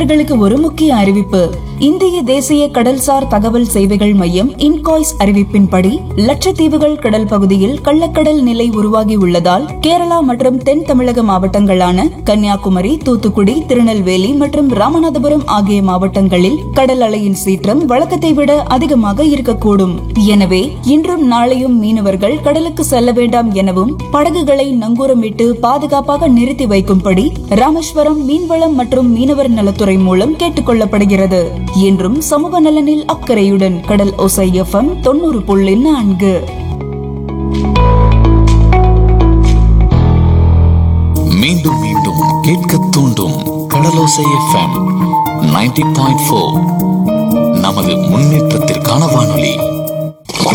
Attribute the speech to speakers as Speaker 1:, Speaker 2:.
Speaker 1: நேயர்களுக்கு ஒரு முக்கிய அறிவிப்பு இந்திய தேசிய கடல்சார் தகவல் சேவைகள் மையம் இன்காய்ஸ் அறிவிப்பின்படி லட்சத்தீவுகள் கடல் பகுதியில் கள்ளக்கடல் நிலை உருவாகி உள்ளதால் கேரளா மற்றும் தென் தமிழக மாவட்டங்களான கன்னியாகுமரி தூத்துக்குடி திருநெல்வேலி மற்றும் ராமநாதபுரம் ஆகிய மாவட்டங்களில் கடல் அலையின் சீற்றம் வழக்கத்தை விட அதிகமாக இருக்கக்கூடும் எனவே இன்றும் நாளையும் மீனவர்கள் கடலுக்கு செல்ல வேண்டாம் எனவும் படகுகளை நங்கூரமிட்டு பாதுகாப்பாக நிறுத்தி வைக்கும்படி ராமேஸ்வரம் மீன்வளம் மற்றும் மீனவர் நலத்துறை மூலம் கேட்டுக் கொள்ளப்படுகிறது என்றும் சமூக நலனில் அக்கறையுடன் கடல் ஒசை எஃப்எம் தொண்ணூறு புள்ளி நான்கு
Speaker 2: மீண்டும் மீண்டும் கேட்க தூண்டும் Kadalosai FM ninety point four நமது முன்னேற்றத்திற்கான வானொலி